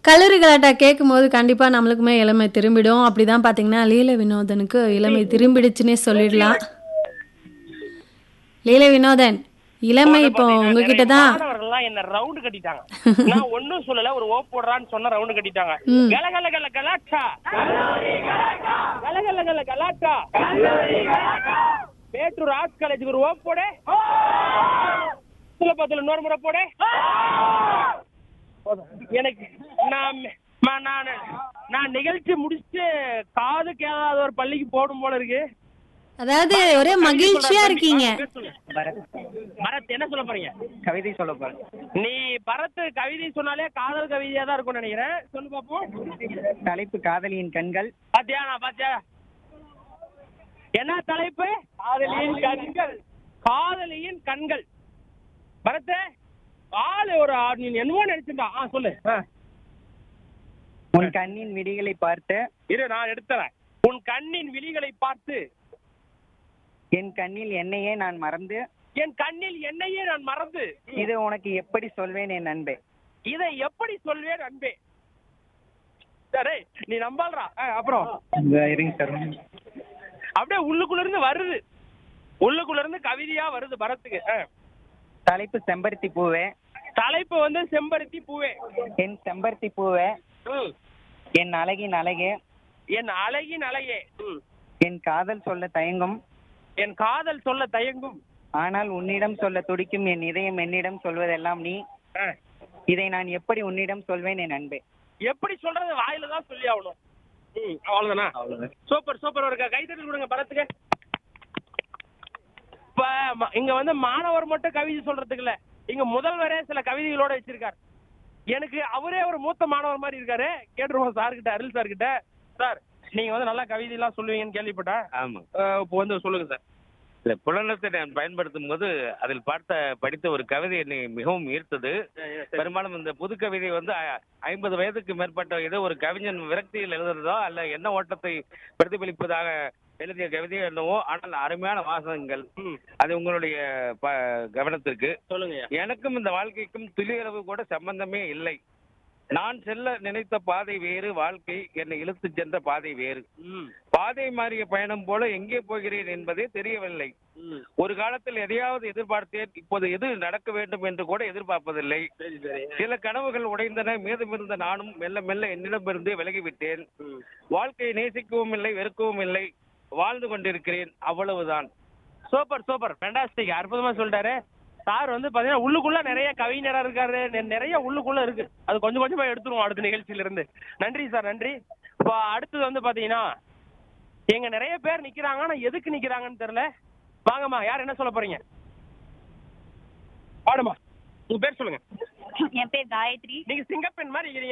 கல்லூரி கலாட்டா கேட்கும்போது கண்டிப்பாக நம்மளுக்குமே இளமை திரும்பிடும் அப்படிதான் பார்த்தீங்கன்னா லீல வினோதனுக்கு இளமை திரும்பிடுச்சுன்னே சொல்லிடலாம் லீல வினோதன் இளமை இப்போ உங்ககிட்ட தான் மாணவர்கள்லாம் என்ன ரவுண்டு கட்டிட்டாங்க நான் ஒண்ணும் சொல்லல ஒரு ஓப் போடுறான்னு சொன்ன ரவுண்டு கட்டிட்டாங்க ம். கல கல கல கலாட்டா கல கல கல கலாட்டா மேட்டூர் ஆர்ட்ஸ் காலேஜுக்கு ஒரு ஓப் போடு பத்துல பத்துல இன்னொரு முறை போடு எனக்கு நான் ம- நான் நான் நிகழ்ச்சி முடிச்சுட்டு காது கேளாத ஒரு பள்ளிக்கு போடும் போல இருக்கு அதாவது ஒரே மகிழ்ச்சியா இருக்கீங்க பரத் என்ன சொல்ல போறீங்க கவிதை சொல்ல போறேன் நீ பரத் கவிதை சொன்னாலே காதல் கவிதையா தான் இருக்கும்னு நினைக்கிறேன் சொல்லு பாப்போம் தலைப்பு காதலியின் கண்கள் பாத்தியா நான் பாத்தியா என்ன தலைப்பு காதலியின் கண்கள் காதலியின் கண்கள் பரத் ஆளு ஒரு ஆ- நீ என்னமோ நினைச்சுட்டா ஆ சொல்லு ஆ. உன் கண்ணின் விடிகளை பார்த்து இரு நான் எடுத்துறேன் உன் கண்ணின் விழிகளை பார்த்து என் கண்ணில் என்னையே நான் மறந்து என் கண்ணில் என்னையே நான் மறந்து இது உனக்கு எப்படி சொல்வேன் என் அன்பே இதை எப்படி சொல்வேன் அன்பே சரி நீ நம்பால்றா ஆ, அப்புறம் இருங்க சார் அப்படியே உள்ளுக்குள்ள இருந்து வருது உள்ளுக்குள்ள இருந்து கவிதையா வருது பரத்துக்கு ஆ. தலைப்பு செம்பருத்தி பூவே தலைப்பு வந்து செம்பருத்தி பூவே என் செம்பருத்தி பூவே ம். என் அழகின் அழகே என் அழகின் அழகே ம். என் காதல் சொல்ல தயங்கும் என் காதல் சொல்ல தயங்கும் ஆனால் உன்னிடம் சொல்ல துடிக்கும் என் இதயம் என்னிடம் சொல்வதெல்லாம் நீ ஆ. இதை நான் எப்படி உன்னிடம் சொல்வேன் என் அன்பே எப்படி சொல்றது வாயில தான் சொல்லி ஆகணும் ம், அவ்வளவுதானா சூப்பர் சூப்பர் ஒரு கைத்தறி கொடுங்க பரத்துக்கு இப்ப ம- இங்க வந்து மாணவர் மட்டும் கவிதை சொல்றதுக்கு இல்ல இங்க முதல்வரே சில கவிதைகளோட வச்சிருக்காரு எனக்கு அவரே ஒரு மூத்த மாணவர் மாதிரி இருக்காரு கேட்டுருவோம் சார் கிட்ட அருள் சார் கிட்ட சார் நீங்க வந்து நல்லா கவிதை எல்லாம் சொல்லுவீங்கன்னு கேள்விப்பட்டேன் ஆமா அஹ் இப்போ வந்து சொல்லுங்க சார் இந்த புலனத்தை நான் பயன்படுத்தும் போது அதில் பார்த்த படித்த ஒரு கவிதை என்னை மிகவும் ஈர்த்தது பெரும்பாலும் இந்த புது கவிதை வந்து ஐ- ஐம்பது வயதுக்கு மேற்பட்ட ஏதோ ஒரு கவிஞன் விரக்தியில் எழுதுறதோ அல்ல என்ன ஓட்டத்தை பிரதிபலிப்பதாக எழுதிய கவிதை என்னவோ ஆனால் அருமையான வாசகங்கள் அது உங்களுடைய ப- கவனத்திற்கு சொல்லுங்க எனக்கும் இந்த வாழ்க்கைக்கும் துளியளவு கூட சம்பந்தமே இல்லை நான் செல்ல நினைத்த பாதை வேறு வாழ்க்கை என்னை இழுத்துச் சென்ற பாதை வேறு ம் பாதை மாறிய பயணம் போல எங்கே போகிறேன் என்பதே தெரியவில்லை ம் ஒரு காலத்தில் எதையாவது எதிர்பார்த்தேன் இப்போது எது நடக்க வேண்டும் என்று கூட எதிர்பார்ப்பதில்லை சரி சரி சில கனவுகள் உடைந்தன மீதமிருந்த நானும் மெல்ல மெல்ல என்னிடமிருந்தே விலகிவிட்டேன் ம் வாழ்க்கையை நேசிக்கவும் இல்லை வெறுக்கவும் இல்லை வாழ்ந்து கொண்டிருக்கிறேன் அவ்வளவுதான் சூப்பர் சூப்பர் ஃபேண்டாஸ்டிக் அற்புதமா சொல்லிட்டாரு சார் வந்து பாத்தீங்கன்னா உள்ளுக்குள்ள நிறைய கவிஞரா இருக்காரு நெ- நிறைய உள்ளுக்குள்ள இருக்கு அது கொஞ்சம் கொஞ்சமா எடுத்துருவோம் அடுத்த நிகழ்ச்சியில இருந்து நன்றி சார் நன்றி இப்போ அடுத்தது வந்து பாத்தீங்கன்னா எங்க நிறைய பேர் நிக்கிறாங்க ஆனா எதுக்கு நிக்கிறாங்கன்னு தெரியல வாங்கம்மா யார் என்ன சொல்ல போறீங்க பாடுமா உங்க பேர் சொல்லுங்க என் பேர் காயத்ரி நீங்க சிங்கப்பெண் மாதிரி இருக்கிறீங்க